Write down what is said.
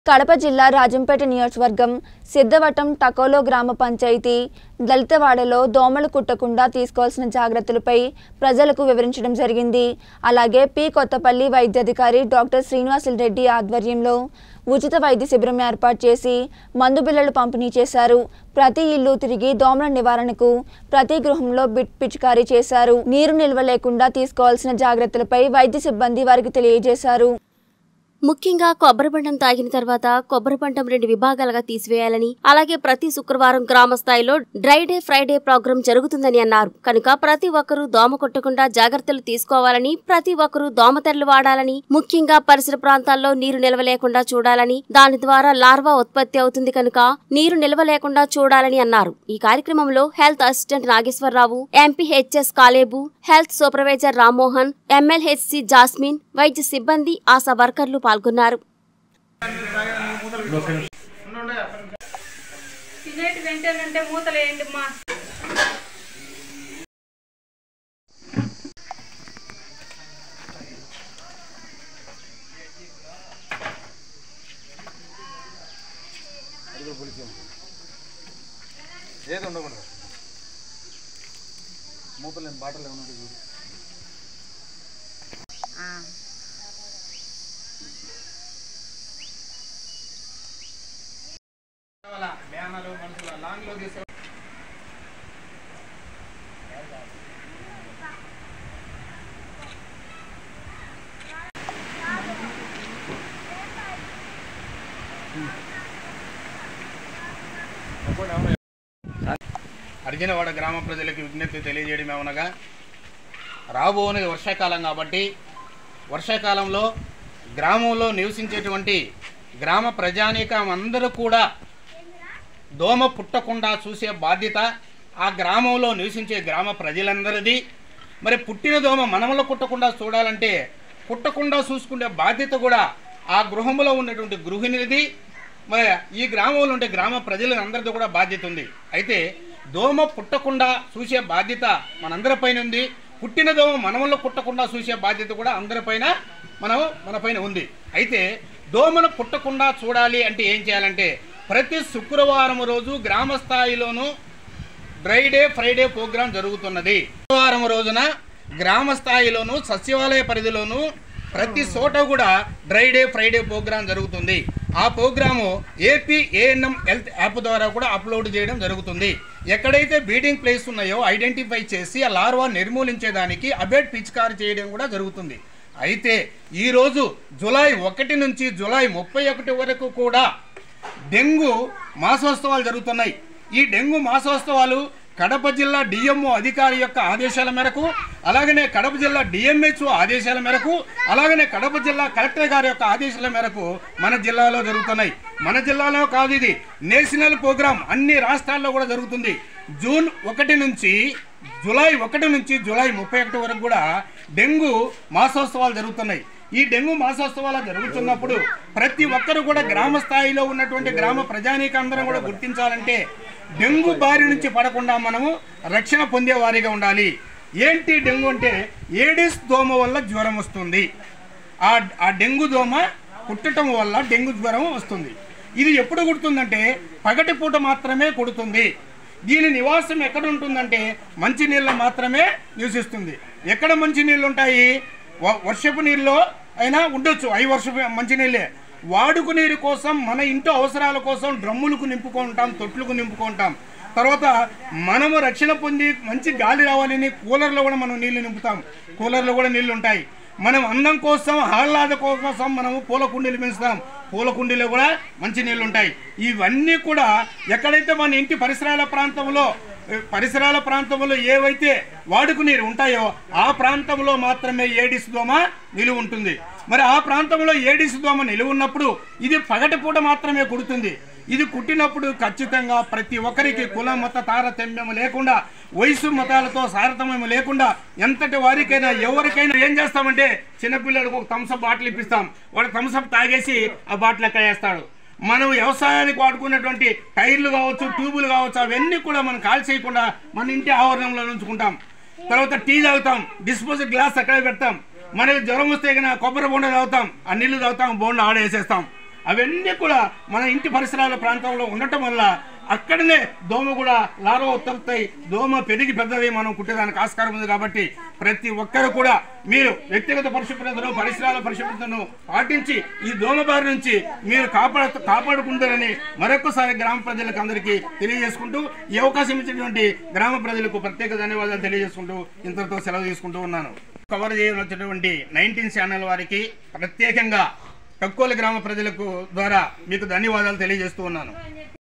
కడప జిల్లా రాజంపేట నియోజకవర్గం సిద్ధవటం టకోలో గ్రామ పంచాయతీ దళితవాడలో దోమలు కుట్టకుండా తీసుకోవాల్సిన జాగ్రత్తలపై ప్రజలకు వివరించడం జరిగింది అలాగే పి కొత్తపల్లి వైద్యాధికారి డాక్టర్ శ్రీనివాసులు రెడ్డి ఆధ్వర్యంలో ఉచిత వైద్య శిబిరం ఏర్పాటు చేసి మందు బిళ్ళలు పంపిణీ చేశారు ప్రతి ఇల్లు తిరిగి దోమల నివారణకు ప్రతి గృహంలో బిట్ పిచికారీ చేశారు నీరు నిల్వ లేకుండా తీసుకోవాల్సిన జాగ్రత్తలపై వైద్య సిబ్బంది వారికి తెలియజేశారు ముఖ్యంగా కొబ్బరి బండం తాగిన తర్వాత కొబ్బరి బండం రెండు విభాగాలుగా తీసివేయాలని అలాగే ప్రతి శుక్రవారం గ్రామ స్థాయిలో డ్రై డే ఫ్రైడే ప్రోగ్రాం జరుగుతుందని అన్నారు కనుక ప్రతి ఒక్కరూ దోమ కొట్టకుండా జాగ్రత్తలు తీసుకోవాలని ప్రతి ఒక్కరూ దోమతెరలు వాడాలని ముఖ్యంగా పరిసర ప్రాంతాల్లో నీరు నిల్వ లేకుండా చూడాలని దాని ద్వారా లార్వా ఉత్పత్తి అవుతుంది కనుక నీరు నిల్వ లేకుండా చూడాలని అన్నారు ఈ కార్యక్రమంలో health assistant Nageswararao MPHS Kalebu health supervisor Rammohan MLHC Jasmine వైద్య సిబ్బంది ఆశా వర్కర్లు పాల్గొన్నారు తినేటి వెంటనే మూతలు వేయండి మా ఏది ఉండకూడదు మూతలు నేను బాటలు ఏమైనా చూడు అర్జునవాడ గ్రామ ప్రజలకు విజ్ఞప్తి తెలియజేయడం ఏమనగా రాబోని వర్షాకాలం కాబట్టి వర్షాకాలంలో గ్రామంలో నివసించేటువంటి గ్రామ ప్రజానీకం అందరూ కూడా దోమ పుట్టకుండా చూసే బాధ్యత ఆ గ్రామంలో నివసించే గ్రామ ప్రజలందరిది మరి పుట్టిన దోమ మనములో కుట్టకుండా చూడాలంటే కుట్టకుండా చూసుకునే బాధ్యత కూడా ఆ గృహంలో ఉన్నటువంటి గృహిణిది మరి ఈ గ్రామంలో ఉండే గ్రామ ప్రజలందరిది కూడా బాధ్యత ఉంది అయితే దోమ పుట్టకుండా చూసే బాధ్యత మనందరిపైన ఉంది పుట్టిన దోమ మనములో కుట్టకుండా చూసే బాధ్యత కూడా అందరిపైన మనం మనపైన ఉంది అయితే దోమను పుట్టకుండా చూడాలి అంటే ఏం చేయాలంటే ప్రతి శుక్రవారం రోజు గ్రామ స్థాయిలోనూ డ్రై డే ఫ్రైడే ప్రోగ్రాం జరుగుతున్నది శుక్రవారం రోజున గ్రామ స్థాయిలోను సచివాలయ పరిధిలోను ప్రతి చోట కూడా డ్రై డే ఫ్రైడే ప్రోగ్రాం జరుగుతుంది ఆ program AP ANM health app ద్వారా కూడా అప్లోడ్ చేయడం జరుగుతుంది ఎక్కడైతే బీడింగ్ ప్లేస్ ఉన్నాయో ఐడెంటిఫై చేసి ఆ లార్వా నిర్మూలించేదానికి అబేట్ పిచికారి చేయడం కూడా జరుగుతుంది అయితే ఈరోజు జూలై ఒకటి నుంచి జూలై ముప్పై ఒకటి వరకు కూడా డెంగు మాసోత్సవాలు జరుగుతున్నాయి ఈ డెంగు మాసోత్సవాలు కడప జిల్లా డిఎంఓ అధికారి యొక్క ఆదేశాల మేరకు అలాగనే కడప జిల్లా డిఎంహెచ్ఓ ఆదేశాల మేరకు అలాగనే కడప జిల్లా కలెక్టర్ గారి యొక్క ఆదేశాల మేరకు మన జిల్లాలో జరుగుతున్నాయి మన జిల్లాలో కాదు ఇది నేషనల్ ప్రోగ్రాం అన్ని రాష్ట్రాల్లో కూడా జరుగుతుంది జూన్ ఒకటి నుంచి జూలై ఒకటి నుంచి జూలై ముప్పై ఒకటి వరకు కూడా డెంగు మాసోత్సవాలు జరుగుతున్నాయి ఈ డెంగు మాసోత్సవాలు జరుగుతున్నప్పుడు ప్రతి ఒక్కరు కూడా గ్రామ స్థాయిలో ఉన్నటువంటి గ్రామ ప్రజానీక అందరం కూడా గుర్తించాలంటే డెంగు బారి నుంచి పడకుండా మనము రక్షణ పొందే వారిగా ఉండాలి ఏంటి డెంగు అంటే ఏడిస్ దోమ వల్ల జ్వరం వస్తుంది ఆ ఆ డెంగు దోమ కుట్టడం వల్ల డెంగు జ్వరం వస్తుంది ఇది ఎప్పుడు కుడుతుందంటే పగటి పూట మాత్రమే కుడుతుంది దీని నివాసం ఎక్కడ ఉంటుందంటే మంచినీళ్ళ మాత్రమే నివసిస్తుంది ఎక్కడ మంచినీళ్ళు ఉంటాయి వ- వర్షపు నీళ్ళలో అయినా ఉండొచ్చు అవి వర్షపు మంచినీళ్ళే వాడుకు నీరు కోసం మన ఇంటి అవసరాల కోసం డ్రమ్ములకు నింపుకుంటాం తొట్లకు నింపుకుంటాం తర్వాత మనము రక్షణ పొంది మంచి గాలి రావాలని కూలర్లో కూడా మనం నీళ్లు నింపుతాం కూలర్లో కూడా నీళ్లు ఉంటాయి మనం అందం కోసం ఆహ్లాద కోసం మనము పూల కుండీలు పెంచుతాం పూల కుండీలో కూడా మంచి నీళ్ళు ఉంటాయి ఇవన్నీ కూడా ఎక్కడైతే మన ఇంటి పరిసరాల ప్రాంతంలో ఏ, పరిసరాల ప్రాంతంలో ఏవైతే వాడుకు నీరు ఉంటాయో ఆ ప్రాంతంలో మాత్రమే ఏడిస్ దోమ నిలువ ఉంటుంది మరి ఆ ప్రాంతంలో ఏడిస్ దోమ నిలువ ఉన్నప్పుడు ఇది పగటిపూట మాత్రమే కుడుతుంది ఇది కుట్టినప్పుడు ఖచ్చితంగా ప్రతి ఒక్కరికి కుల మత తారతమ్యం లేకుండా వయసు మతాలతో తారతమ్యం లేకుండా ఎంతటి వారికైనా ఎవరికైనా ఏం చేస్తామంటే చిన్నపిల్లలకు ఒక థమ్సప్ బాటిల్ ఇప్పిస్తాం వాడు థమ్సప్ తాగేసి ఆ బాటిల్ ఎక్కడ వేస్తాడు మనం వ్యవసాయానికి వాడుకున్నటువంటి టైర్లు కావచ్చు ట్యూబులు కావచ్చు అవన్నీ కూడా మనం కాల్ చేయకుండా మన ఇంటి ఆవరణంలో ఉంచుకుంటాం తర్వాత టీ తాగుతాం డిస్పోజల్ గ్లాస్ అక్కడే పెడతాం మనకి జ్వరం వస్తే కనుక కొబ్బరి బోండా తాగుతాం ఆ నీళ్లు తాగుతాం బోండా ఆడేసేస్తాం అవన్నీ కూడా మన ఇంటి పరిసరాల ప్రాంతంలో ఉండటం వల్ల అక్కడనే దోమ కూడా లారో ఉత్పత్తి దోమ పెరిగి పెద్దది మనం కుట్టేదానికి ఆస్కారం ఉంది కాబట్టి ప్రతి ఒక్కరు కూడా మీరు వ్యక్తిగత పరిశుభ్రతను పరిసరాల పరిశుభ్రతను పాటించి ఈ దోమ బారి నుంచి మీరు కాపాడ కాపాడుకుంటారని మరొకసారి గ్రామ ప్రజలకు అందరికీ తెలియజేసుకుంటూ ఈ అవకాశం ఇచ్చినటువంటి గ్రామ ప్రజలకు ప్రత్యేక ధన్యవాదాలు తెలియజేసుకుంటూ ఇంతటితో సెలవు తీసుకుంటూ ఉన్నాను కవర్ చేయవలసినటువంటి నైన్టీన్ ఛానల్ వారికి ప్రత్యేకంగా తక్కువ గ్రామ ప్రజలకు ద్వారా మీకు ధన్యవాదాలు తెలియజేస్తూ ఉన్నాను